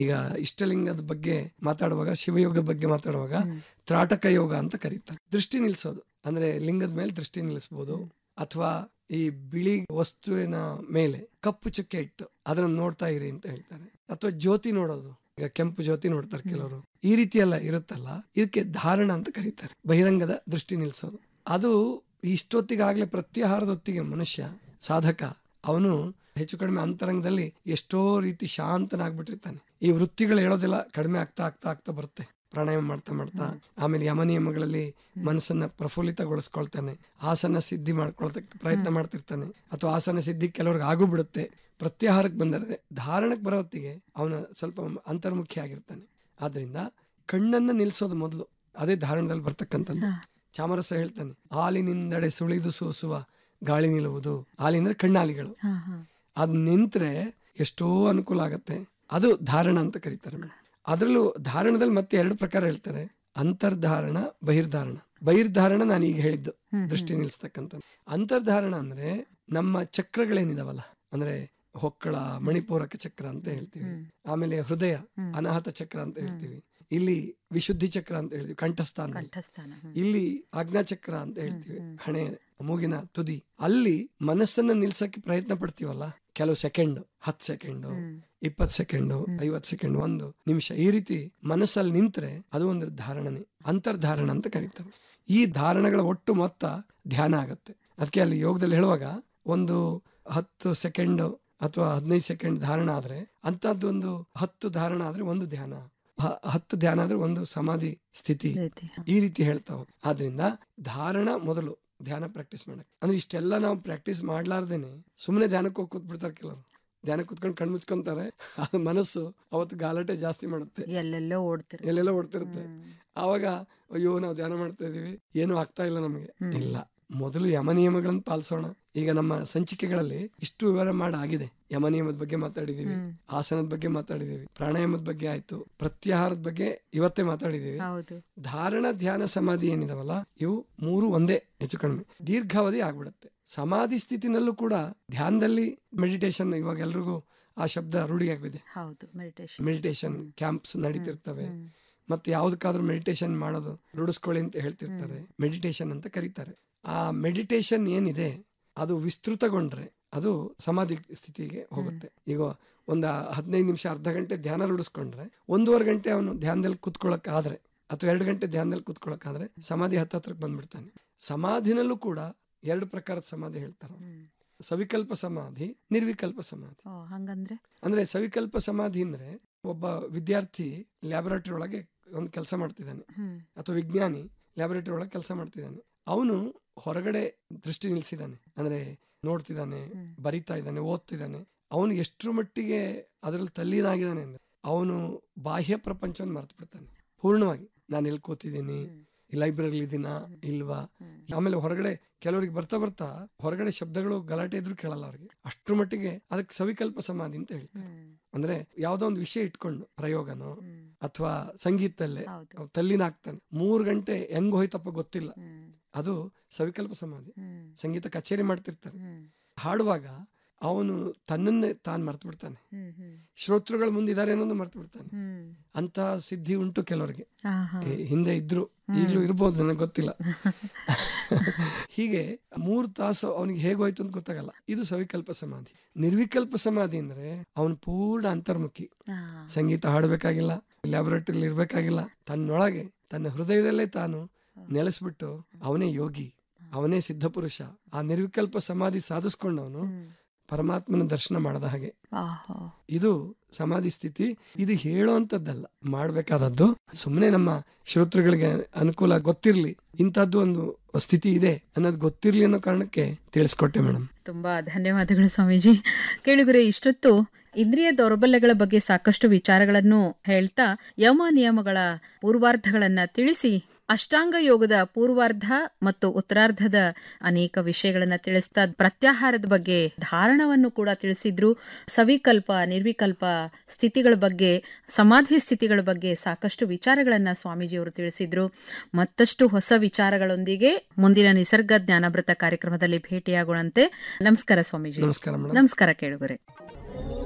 ಈಗ ಇಷ್ಟಲಿಂಗದ ಬಗ್ಗೆ ಮಾತಾಡುವಾಗ ಶಿವಯೋಗದ ಬಗ್ಗೆ ಮಾತಾಡುವಾಗ ತ್ರಾಟಕ ಯೋಗ ಅಂತ ಕರೀತಾರೆ ದೃಷ್ಟಿ ನಿಲ್ಸೋದು ಅಂದ್ರೆ ಲಿಂಗದ ಮೇಲೆ ದೃಷ್ಟಿ ನಿಲ್ಲಿಸಬಹುದು ಅಥವಾ ಈ ಬಿಳಿ ವಸ್ತುವಿನ ಮೇಲೆ ಕಪ್ಪು ಚುಕ್ಕೆ ಇಟ್ಟು ಅದನ್ನ ನೋಡ್ತಾ ಇರಿ ಅಂತ ಹೇಳ್ತಾರೆ ಅಥವಾ ಜ್ಯೋತಿ ನೋಡೋದು ಈಗ ಕೆಂಪು ಜ್ಯೋತಿ ನೋಡ್ತಾರೆ ಕೆಲವರು ಈ ರೀತಿ ಎಲ್ಲ ಇರುತ್ತಲ್ಲ ಇದಕ್ಕೆ ಧಾರಣ ಅಂತ ಕರೀತಾರೆ ಬಹಿರಂಗದ ದೃಷ್ಟಿ ನಿಲ್ಸೋದು ಅದು ಇಷ್ಟೊತ್ತಿಗಾಗ್ಲೇ ಪ್ರತ್ಯಾಹಾರದ ಹೊತ್ತಿಗೆ ಮನುಷ್ಯ ಸಾಧಕ ಅವನು ಹೆಚ್ಚು ಕಡಿಮೆ ಅಂತರಂಗದಲ್ಲಿ ಎಷ್ಟೋ ರೀತಿ ಶಾಂತನಾಗ್ಬಿಟ್ಟಿರ್ತಾನೆ ಈ ವೃತ್ತಿಗಳು ಹೇಳೋದೆಲ್ಲ ಕಡಿಮೆ ಆಗ್ತಾ ಆಗ್ತಾ ಆಗ್ತಾ ಬರುತ್ತೆ ಪ್ರಾಣಾಯಾಮ ಮಾಡ್ತಾ ಮಾಡ್ತಾ ಆಮೇಲೆ ಯಮ ನಿಯಮಗಳಲ್ಲಿ ಮನಸ್ಸನ್ನ ಪ್ರಫುಲ್ಲಿತಗೊಳಿಸ್ಕೊಳ್ತಾನೆ ಆಸನ ಸಿದ್ಧಿ ಮಾಡ್ಕೊಳ್ತಕ್ಕ ಪ್ರಯತ್ನ ಮಾಡ್ತಿರ್ತಾನೆ ಅಥವಾ ಆಸನ ಸಿದ್ಧಿ ಕೆಲವ್ರಿಗೆ ಆಗು ಬಿಡುತ್ತೆ ಪ್ರತ್ಯಾಹಾರಕ್ಕೆ ಬಂದಿರದೆ ಧಾರಣಕ್ಕೆ ಬರೋ ಹೊತ್ತಿಗೆ ಅವನ ಸ್ವಲ್ಪ ಅಂತರ್ಮುಖಿ ಆಗಿರ್ತಾನೆ ಆದ್ರಿಂದ ಕಣ್ಣನ್ನ ನಿಲ್ಸೋದು ಮೊದಲು ಅದೇ ಧಾರಣದಲ್ಲಿ ಬರ್ತಕ್ಕಂಥದ್ದು ಚಾಮರಸ ಹೇಳ್ತಾನೆ ಹಾಲಿನಿಂದಡೆ ಸುಳಿದು ಸೋಸುವ ಗಾಳಿ ನಿಲ್ಲುವುದು ಹಾಲಿ ಅಂದ್ರೆ ಕಣ್ಣಾಲಿಗಳು ಹಾ ಹಾ ಅದ್ ನಿಂತ್ರೆ ಎಷ್ಟೋ ಅನುಕೂಲ ಆಗತ್ತೆ ಅದು ಧಾರಣ ಅಂತ ಕರೀತಾರೆ ಮೇಡಮ್ ಅದರಲ್ಲೂ ಧಾರಣದಲ್ಲಿ ಮತ್ತೆ ಎರಡು ಪ್ರಕಾರ ಹೇಳ್ತಾರೆ ಅಂತರ್ಧಾರಣ ಬಹಿರ್ಧಾರಣ ಬಹಿರ್ಧಾರಣ ನಾನು ಈಗ ಹೇಳಿದ್ದು ದೃಷ್ಟಿ ನಿಲ್ಲಿಸ್ತಕ್ಕಂಥದ್ದು ಅಂತರ್ಧಾರಣ ಅಂದ್ರೆ ನಮ್ಮ ಚಕ್ರಗಳೇನಿದಾವಲ್ಲ ಅಂದ್ರೆ ಹೊಕ್ಕಳ ಮಣಿಪೂರಕ ಚಕ್ರ ಅಂತ ಹೇಳ್ತೀವಿ ಆಮೇಲೆ ಹೃದಯ ಅನಾಹತ ಚಕ್ರ ಅಂತ ಹೇಳ್ತೀವಿ ಇಲ್ಲಿ ವಿಶುದ್ಧಿ ಚಕ್ರ ಅಂತ ಹೇಳ್ತೀವಿ ಕಂಠಸ್ಥಾನ ಕಂಠಸ್ಥಾನ ಹ್ಮ್. ಇಲ್ಲಿ ಆಜ್ಞಾಚಕ್ರ ಅಂತ ಹೇಳ್ತೀವಿ ಹಣೆ ಮೂಗಿನ ತುದಿ ಅಲ್ಲಿ ಮನಸ್ಸನ್ನ ನಿಲ್ಸಕ್ಕೆ ಪ್ರಯತ್ನ ಪಡ್ತೀವಲ್ಲ ಕೆಲವು ಸೆಕೆಂಡ್ ಹತ್ತು ಸೆಕೆಂಡ್ ಇಪ್ಪತ್ ಸೆಕೆಂಡ್ ಐವತ್ ಸೆಕೆಂಡ್ ಒಂದು ನಿಮಿಷ ಈ ರೀತಿ ಮನಸ್ಸಲ್ಲಿ ನಿಂತ್ರೆ ಅದು ಒಂದು ಧಾರಣನೆ ಅಂತರ್ಧಾರಣ ಅಂತ ಕರೀತಾರೆ ಈ ಧಾರಣಗಳ ಒಟ್ಟು ಮೊತ್ತ ಧ್ಯಾನ ಆಗತ್ತೆ ಅದಕ್ಕೆ ಅಲ್ಲಿ ಯೋಗದಲ್ಲಿ ಹೇಳುವಾಗ ಒಂದು ಹತ್ತು ಸೆಕೆಂಡ್ ಅಥವಾ ಹದಿನೈದು ಸೆಕೆಂಡ್ ಧಾರಣ ಆದ್ರೆ ಅಂತದ್ದು ಒಂದು ಹತ್ತು ಧಾರಣ ಆದ್ರೆ ಒಂದು ಧ್ಯಾನ ಹ- ಹತ್ತು ಧ್ಯಾನ ಆದ್ರೆ ಒಂದು ಸಮಾಧಿ ಸ್ಥಿತಿ ರೀತಿ ಹ. ಈ ರೀತಿ ಹೇಳ್ತಾ ಹೋಗಿ ಆದ್ರಿಂದ ಧಾರಣ ಮೊದಲು ಧ್ಯಾನ ಪ್ರಾಕ್ಟೀಸ್ ಮಾಡಕ್ ಅಂದ್ರೆ ಇಷ್ಟೆಲ್ಲ ನಾವು ಪ್ರಾಕ್ಟೀಸ್ ಮಾಡ್ಲಾರ್ದೇನೆ ಸುಮ್ಮನೆ ಧ್ಯಾನಕ್ಕೆ ಹೋಗಿ ಕೂತ್ಬಿಡ್ತಾರೆ ಕೆಲವರು ಧ್ಯಾನ ಕೂತ್ಕೊಂಡು ಕಣ್ ಮುಚ್ಕೊಂತಾರೆ ಅದು ಮನಸ್ಸು ಅವತ್ತು ಗಾಲಟೆ ಜಾಸ್ತಿ ಮಾಡುತ್ತೆ ಎಲ್ಲೆಲ್ಲೋ ಓಡ್ತಿರ ಎಲ್ಲೆಲ್ಲ ಓಡ್ತಿರುತ್ತೆ ಆವಾಗ ಅಯ್ಯೋ ನಾವು ಧ್ಯಾನ ಮಾಡ್ತಾ ಇದೀವಿ ಏನು ಆಗ್ತಾ ಇಲ್ಲ ನಮಗೆ ಇಲ್ಲ ಮೊದಲು ಯಮ ನಿಯಮಗಳನ್ನು ಪಾಲಿಸೋಣ ಈಗ ನಮ್ಮ ಸಂಚಿಕೆಗಳಲ್ಲಿ ಇಷ್ಟು ವಿವರ ಮಾಡಿ ಆಗಿದೆ ಯಮ ನಿಯಮದ ಬಗ್ಗೆ ಮಾತಾಡಿದೀವಿ ಆಸನದ ಬಗ್ಗೆ ಮಾತಾಡಿದೀವಿ ಪ್ರಾಣಾಯಾಮದ ಬಗ್ಗೆ ಆಯ್ತು ಪ್ರತ್ಯಾಹಾರದ ಬಗ್ಗೆ ಇವತ್ತೇ ಮಾತಾಡಿದೀವಿ ಹೌದು ಧಾರಣ ಧ್ಯಾನ ಸಮಾಧಿ ಏನಿದಾವಲ್ಲ ಇವು ಮೂರು ಒಂದೇ ಹೆಚ್ಚು ಕಡಿಮೆ ದೀರ್ಘಾವಧಿ ಆಗ್ಬಿಡುತ್ತೆ ಸಮಾಧಿ ಸ್ಥಿತಿನಲ್ಲೂ ಕೂಡ ಧ್ಯಾನದಲ್ಲಿ ಮೆಡಿಟೇಷನ್ ಇವಾಗ ಎಲ್ರಿಗೂ ಆ ಶಬ್ದ ರೂಢಿಯಾಗಿದೆ ಹೌದು ಮೆಡಿಟೇಷನ್ ಮೆಡಿಟೇಷನ್ ಕ್ಯಾಂಪ್ಸ್ ನಡೀತಿರ್ತವೆ ಮತ್ತೆ ಯಾವ್ದಕ್ಕಾದ್ರೂ ಮೆಡಿಟೇಷನ್ ಮಾಡೋದು ರೂಢಿಸ್ಕೊಳ್ಳಿ ಅಂತ ಹೇಳ್ತಿರ್ತಾರೆ ಮೆಡಿಟೇಷನ್ ಅಂತ ಕರೀತಾರೆ ಆ ಮೆಡಿಟೇಷನ್ ಏನಿದೆ ಅದು ವಿಸ್ತೃತಗೊಂಡ್ರೆ ಅದು ಸಮಾಧಿ ಸ್ಥಿತಿಗೆ ಹೋಗುತ್ತೆ ಈಗ ಒಂದು ಹದಿನೈದು ನಿಮಿಷ ಅರ್ಧ ಗಂಟೆ ಧ್ಯಾನ ರೂಢಿಸ್ಕೊಂಡ್ರೆ ಒಂದೂವರೆ ಗಂಟೆ ಅವನು ಧ್ಯಾನದಲ್ಲಿ ಕೂತ್ಕೊಳ್ಳಕ್ ಆದ್ರೆ ಅಥವಾ ಎರಡು ಗಂಟೆ ಧ್ಯಾನದಲ್ಲಿ ಕೂತ್ಕೊಳ್ಳಕ್ ಆದ್ರೆ ಸಮಾಧಿ ಹತ್ತತ್ರಕ್ಕೆ ಬಂದ್ಬಿಡ್ತಾನೆ ಸಮಾಧಿನಲ್ಲೂ ಕೂಡ ಎರಡು ಪ್ರಕಾರದ ಸಮಾಧಿ ಹೇಳ್ತಾರೆ ಸವಿಕಲ್ಪ ಸಮಾಧಿ ನಿರ್ವಿಕಲ್ಪ ಸಮಾಧಿ ಓ ಹಂಗಂದ್ರೆ ಅಂದ್ರೆ ಸವಿಕಲ್ಪ ಸಮಾಧಿ ಅಂದ್ರೆ ಒಬ್ಬ ವಿದ್ಯಾರ್ಥಿ ಲ್ಯಾಬೊರೇಟರಿ ಒಳಗೆ ಒಂದು ಕೆಲಸ ಮಾಡ್ತಿದ್ದಾನೆ ಹ್ಮ್ ಅಥವಾ ವಿಜ್ಞಾನಿ ಲ್ಯಾಬೊರೇಟರಿ ಒಳಗೆ ಕೆಲಸ ಮಾಡ್ತಿದ್ದಾನೆ ಅವನು ಹೊರಗಡೆ ದೃಷ್ಟಿ ನಿಲ್ಸಿದ್ದಾನೆ ಅಂದ್ರೆ ನೋಡ್ತಿದ್ದಾನೆ ಬರಿತಾ ಇದ್ದಾನೆ ಓದ್ತಿದ್ದಾನೆ ಅವನು ಎಷ್ಟರ ಮಟ್ಟಿಗೆ ಅದರಲ್ಲಿ ತಲ್ಲೀನಾಗಿದ್ದಾನೆ ಅಂದ್ರೆ ಅವನು ಬಾಹ್ಯ ಪ್ರಪಂಚವನ್ನು ಮರ್ತು ಬಿಡ್ತಾನೆ ಪೂರ್ಣವಾಗಿ ನಾನು ಎಲ್ಲಿ ಕೂತಿದ್ದೀನಿ ಈ ಲೈಬ್ರರಿ ಇದೀನಾ ಇಲ್ವಾ ಆಮೇಲೆ ಹೊರಗಡೆ ಕೆಲವರಿಗೆ ಬರ್ತಾ ಬರ್ತಾ ಹೊರಗಡೆ ಶಬ್ದಗಳು ಗಲಾಟೆ ಇದ್ರು ಕೇಳಲ್ಲ ಅವ್ರಿಗೆ ಅಷ್ಟ್ರ ಮಟ್ಟಿಗೆ ಅದಕ್ಕೆ ಸವಿಕಲ್ಪ ಸಮಾಧಿ ಅಂತ ಹೇಳ್ತಾರೆ ಅಂದ್ರೆ ಯಾವ್ದೋ ಒಂದು ವಿಷಯ ಇಟ್ಕೊಂಡು ಪ್ರಯೋಗನೋ ಅಥವಾ ಸಂಗೀತದಲ್ಲೇ ಹೌದು ಅವ್ ತಲ್ಲಿನಾಗ್ತಾನೆ ಮೂರು ಗಂಟೆ ಹೆಂಗ್ ಹೋಯ್ತಪ್ಪ ಗೊತ್ತಿಲ್ಲ ಹ್ಮ್ ಅದು ಸವಿಕಲ್ಪ ಸಮಾಧಿ ಹ್ಮ್ ಸಂಗೀತ ಕಚೇರಿ ಮಾಡ್ತಿರ್ತಾರೆ ಹ್ಮ್ ಹಾಡುವಾಗ ಅವನು ತನ್ನನ್ನೇ ತಾನು ಮರ್ತು ಬಿಡ್ತಾನೆ ಹ್ಮ್ ಹ್ಮ್ ಶ್ರೋತೃಗಳ ಮುಂದಿದ್ದಾರೆ ಅನ್ನೋದು ಮರ್ತು ಬಿಡ್ತಾನೆ ಹ್ಮ್ ಅಂತ ಸಿದ್ಧಿ ಉಂಟು ಕೆಲವರಿಗೆ ಆ, ಹಾ. ಏ, ಹಿಂದೆ ಇದ್ರು ಈಗಲೂ ಇರ್ಬೋದು ನನಗೆ ಗೊತ್ತಿಲ್ಲ ಹೀಗೆ ಮೂರು ತಾಸು ಅವನಿಗೆ ಹೇಗೋಯ್ತು ಅಂತ ಗೊತ್ತಾಗಲ್ಲ ಇದು ಸವಿಕಲ್ಪ ಸಮಾಧಿ ನಿರ್ವಿಕಲ್ಪ ಸಮಾಧಿ ಅಂದ್ರೆ ಅವನು ಪೂರ್ಣ ಅಂತರ್ಮುಖಿ ಆ, ಸಂಗೀತ ಹಾಡಬೇಕಾಗಿಲ್ಲ ಲ್ಯಾಬೊರೇಟರಿ ಇರ್ಬೇಕಾಗಿಲ್ಲ ತನ್ನೊಳಗೆ ತನ್ನ ಹೃದಯದಲ್ಲೇ ತಾನು ನೆಲೆಸ್ಬಿಟ್ಟು ಅವನೇ ಯೋಗಿ ಅವನೇ ಸಿದ್ಧ ಪುರುಷ ಆ ನಿರ್ವಿಕಲ್ಪ ಸಮಾಧಿ ಸಾಧಿಸ್ಕೊಂಡವನು ಹ್ಮ್. ಪರಮಾತ್ಮನ ದರ್ಶನ ಮಾಡದ ಹಾಗೆ ಆಹೋ. ಇದು ಸಮಾಧಿ ಸ್ಥಿತಿ ಇದು ಹೇಳೋಂಥದ್ದಲ್ಲ ಮಾಡ್ಬೇಕಾದದ್ದು ಸುಮ್ಮನೆ ನಮ್ಮ ಶ್ರೋತೃಗಳಿಗೆ ಅನುಕೂಲ ಗೊತ್ತಿರ್ಲಿ ಇಂಥದ್ದು ಒಂದು ಸ್ಥಿತಿ ಇದೆ ಅನ್ನೋದು ಗೊತ್ತಿರ್ಲಿ ಅನ್ನೋ ಕಾರಣಕ್ಕೆ ತಿಳಿಸ್ಕೊಟ್ಟೆ ಮೇಡಮ್ ತುಂಬಾ ಧನ್ಯವಾದಗಳು ಸ್ವಾಮೀಜಿ ಕೇಳುಗರೆ ಇಷ್ಟೊತ್ತು ಇಂದ್ರಿಯ ದೌರ್ಬಲ್ಯಗಳ ಬಗ್ಗೆ ಸಾಕಷ್ಟು ವಿಚಾರಗಳನ್ನು ಹೇಳ್ತಾ ಯಮ ನಿಯಮಗಳ ಪೂರ್ವಾರ್ಧಗಳನ್ನ ತಿಳಿಸಿ ಅಷ್ಟಾಂಗ ಯೋಗದ ಪೂರ್ವಾರ್ಧ ಮತ್ತು ಉತ್ತರಾರ್ಧದ ಅನೇಕ ವಿಷಯಗಳನ್ನ ತಿಳಿಸ್ತಾ ಪ್ರತ್ಯಾಹಾರದ ಬಗ್ಗೆ ಧಾರಣವನ್ನು ಕೂಡ ತಿಳಿಸಿದ್ರು ಸವಿಕಲ್ಪ ನಿರ್ವಿಕಲ್ಪ ಸ್ಥಿತಿಗಳ ಬಗ್ಗೆ ಸಮಾಧಿ ಸ್ಥಿತಿಗಳ ಬಗ್ಗೆ ಸಾಕಷ್ಟು ವಿಚಾರಗಳನ್ನ ಸ್ವಾಮೀಜಿಯವರು ತಿಳಿಸಿದ್ರು ಮತ್ತಷ್ಟು ಹೊಸ ವಿಚಾರಗಳೊಂದಿಗೆ ಮುಂದಿನ ನಿಸರ್ಗ ಜ್ಞಾನಾಮೃತ ಕಾರ್ಯಕ್ರಮದಲ್ಲಿ ಭೇಟಿಯಾಗೋಣಂತೆ ನಮಸ್ಕಾರ ಸ್ವಾಮೀಜಿ ನಮಸ್ಕಾರ ಮೇಡಮ್ ನಮಸ್ಕಾರ ಕೇಳುಗರೆ